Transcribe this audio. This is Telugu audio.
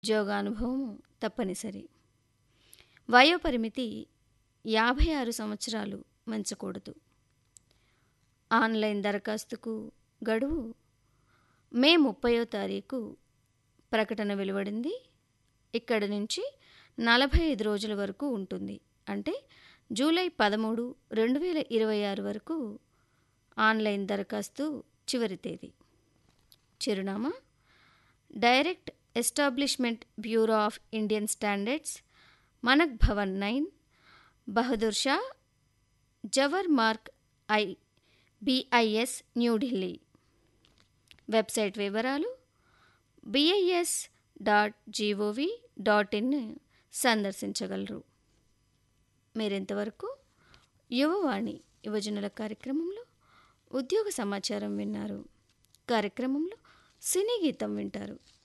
ఉద్యోగానుభవం తప్పనిసరి వయోపరిమితి యాభై ఆరు సంవత్సరాలు మించకూడదు ఆన్లైన్ దరఖాస్తుకు గడువు మే ముప్పయో తారీఖు ప్రకటన వెలువడింది ఇక్కడి నుంచి నలభై ఐదు రోజుల వరకు ఉంటుంది అంటే జూలై పదమూడు రెండు వేల ఇరవై ఆరు వరకు ఆన్లైన్ దరఖాస్తు చివరి తేదీ చిరునామా direct establishment bureau of Indian standards Manak Bhavan nine Bahadur Shah Zafar Marg ఐ బిఐఎస్ న్యూఢిల్లీ వెబ్సైట్ వివరాలు BIS dot GOV dot in సందర్శించగలరు మీరింతవరకు యువవాణి యువజనుల కార్యక్రమంలో ఉద్యోగ సమాచారం విన్నారు కార్యక్రమంలో సినీ గీతం వింటారు